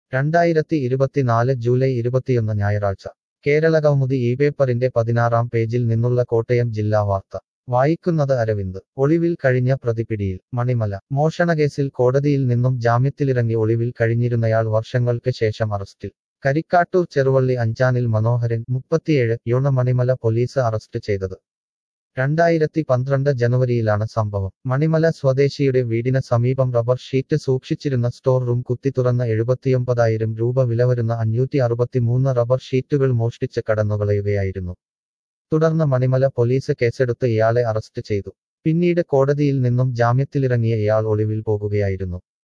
രണ്ടായിരത്തി ഇരുപത്തിനാല് ജൂലൈ ഇരുപത്തിയൊന്ന് ഞായറാഴ്ച കേരള കൗമുദി ഈ പേപ്പറിന്റെ പതിനാറാം പേജിൽ നിന്നുള്ള കോട്ടയം ജില്ലാ വാർത്ത വായിക്കുന്നത് അരവിന്ദ് ഒളിവിൽ കഴിഞ്ഞ പ്രതിപിടിയിൽ മണിമല മോഷണക്കേസിൽ കോടതിയിൽ നിന്നും ജാമ്യത്തിലിറങ്ങി ഒളിവിൽ കഴിഞ്ഞിരുന്നയാൾ വർഷങ്ങൾക്ക് ശേഷം അറസ്റ്റിൽ കരിക്കാട്ടൂർ ചെറുവള്ളി അഞ്ചാനിൽ മനോഹരൻ മുപ്പത്തിയേഴ് യുണ മണിമല പോലീസ് അറസ്റ്റ് ചെയ്തത് രണ്ടായിരത്തി പന്ത്രണ്ട് ജനുവരിയിലാണ് സംഭവം മണിമല സ്വദേശിയുടെ വീടിന് സമീപം റബ്ബർ ഷീറ്റ് സൂക്ഷിച്ചിരുന്ന സ്റ്റോർ റൂം കുത്തിത്തുറന്ന എഴുപത്തിയൊമ്പതായിരം രൂപ വില വരുന്ന അഞ്ഞൂറ്റി അറുപത്തിമൂന്ന് റബ്ബർ ഷീറ്റുകൾ മോഷ്ടിച്ച് കടന്നുകളയുകയായിരുന്നു തുടർന്ന് മണിമല പോലീസ് കേസെടുത്ത് ഇയാളെ അറസ്റ്റ് ചെയ്തു പിന്നീട് കോടതിയിൽ നിന്നും ജാമ്യത്തിലിറങ്ങിയ ഇയാൾ ഒളിവിൽ പോകുകയായിരുന്നു